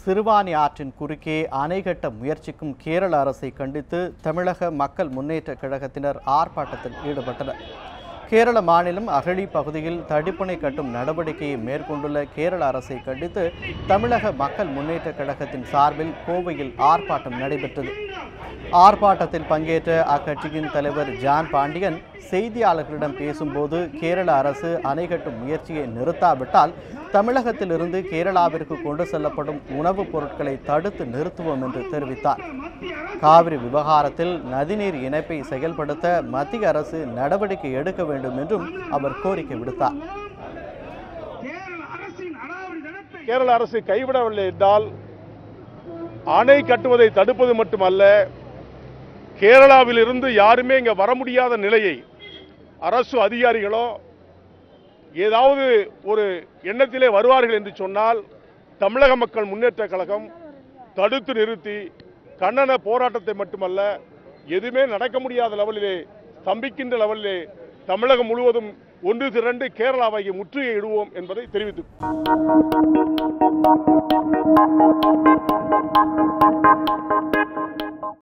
சிறுவாணி ஆற்றின் குறுக்கே அணை கட்ட முயற்சிக்கும் கேரள அரசை கண்டித்து தமிழக மக்கள் முன்னேற்ற கழகத்தினர் ஆர்ப்பாட்டத்தில் ஈடுபட்டனர் கேரள மாநிலம் அகழி பகுதியில் தடுப்பணை கட்டும் நடவடிக்கையை மேற்கொண்டுள்ள கேரள அரசை கண்டித்து தமிழக மக்கள் முன்னேற்ற கழகத்தின் சார்பில் கோவையில் ஆர்ப்பாட்டம் நடைபெற்றது ஆர்ப்பாட்டத்தில் பங்கேற்ற அக்கட்சியின் தலைவர் ஜான் பாண்டியன் செய்தியாளர்களிடம் பேசும்போது கேரள அரசு அணை கட்டும் முயற்சியை நிறுத்தாவிட்டால் தமிழகத்திலிருந்து கேரளாவிற்கு கொண்டு செல்லப்படும் உணவுப் பொருட்களை தடுத்து நிறுத்துவோம் என்று தெரிவித்தார் காவிரி விவகாரத்தில் நதிநீர் இணைப்பை செயல்படுத்த மத்திய அரசு நடவடிக்கை எடுக்க வேண்டும் என்றும் அவர் கோரிக்கை விடுத்தார் கேரள அரசு கைவிடவில்லை என்றால் அணை கட்டுவதை தடுப்பது மட்டுமல்ல கேரளாவில் இருந்து யாருமே இங்க வர முடியாத நிலையை அரசு அதிகாரிகளோ ஏதாவது ஒரு எண்ணத்திலே வருவார்கள் என்று சொன்னால் தமிழக மக்கள் முன்னேற்ற கழகம் தடுத்து நிறுத்தி கண்டன போராட்டத்தை மட்டுமல்ல எதுவுமே நடக்க முடியாத லெவலிலே ஸ்தம்பிக்கின்ற லெவலிலே தமிழகம் முழுவதும் ஒன்று திரண்டு கேரளாவை முற்றுகையிடுவோம் என்பதை தெரிவித்துக்